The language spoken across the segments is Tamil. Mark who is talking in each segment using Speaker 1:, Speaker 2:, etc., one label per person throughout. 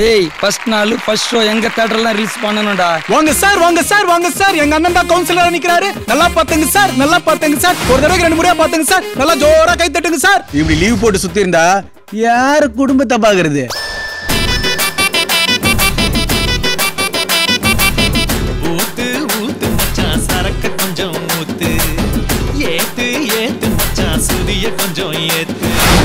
Speaker 1: ஏய் ஃபர்ஸ்ட் நாள் ஃபர்ஸ்ட் ஷோ எங்க தேட்டர்லாம் ரிலீஸ் பண்ணணும்டா
Speaker 2: வாங்க சார் வாங்க சார் வாங்க சார் எங்க அண்ணன் தான் கவுன்சிலரா நிக்கிறாரு நல்லா பாத்துங்க சார் நல்லா பாத்துங்க சார் ஒரு தடவை ரெண்டு முறையா பாத்துங்க சார் நல்லா ஜோரா கை தட்டுங்க சார் இப்படி லீவ் போட்டு சுத்தி இருந்தா யாரு குடும்பத்தை பாக்குறது
Speaker 3: ஊத்து ஊத்து மச்சான் சரக்க கொஞ்சம் ஊத்து ஏத்து ஏத்து மச்சான் சுதிய கொஞ்சம் ஏத்து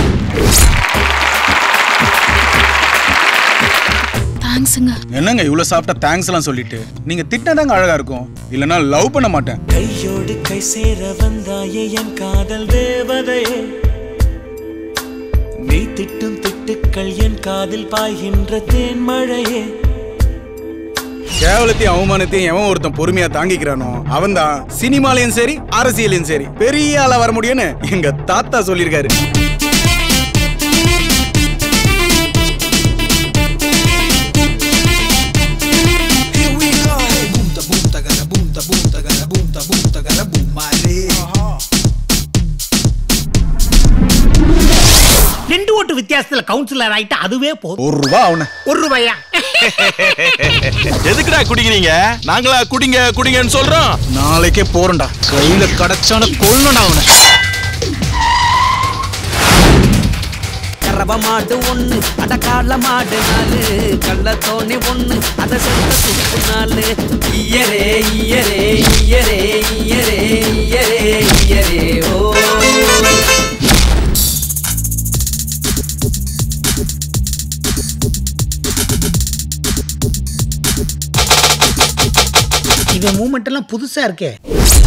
Speaker 4: தேங்க்ஸுங்க
Speaker 2: என்னங்க இவ்வளவு சாப்பிட்டா தேங்க்ஸ் எல்லாம் சொல்லிட்டு நீங்க திட்டினதாங்க அழகா இருக்கும் இல்லனா லவ் பண்ண மாட்டேன்
Speaker 3: கையோடு கை சேர வந்தாயே என் காதல் தேவதையே நீ திட்டும் திட்டுக்கள் என் காதில் பாய்கின்ற தேன் மழையே
Speaker 2: கேவலத்தையும் அவமானத்தையும் எவன் ஒருத்தன் பொறுமையா தாங்கிக்கிறானோ அவன் தான் சினிமாலையும் சரி அரசியலையும் சரி பெரிய ஆளா வர முடியும்னு எங்க தாத்தா சொல்லியிருக்காரு
Speaker 5: ரெண்டு ஓட்டு வித்தியாசத்துல கவுன்சிலர் ஆயிட்டு அதுவே போதும்
Speaker 2: ஒரு ரூபா அவன
Speaker 5: ஒரு ரூபாயா
Speaker 6: எதுக்குடா குடிக்கிறீங்க நாங்களா குடிங்க குடிங்கன்னு சொல்றோம்
Speaker 2: நாளைக்கே போறேன்டா கையில கிடைச்சான கொல்லணும் அவனை
Speaker 7: கறவ மாடு ஒண்ணு அட கால மாடு நாலு கள்ள தோணி ஒண்ணு அத செத்த துப்பு நாலு ஈயரே ஈயரே ஈயரே ஈயரே ஈயரே ஈயரே ஓ
Speaker 5: இவன் மூமெண்ட் எல்லாம் புதுசா இருக்கே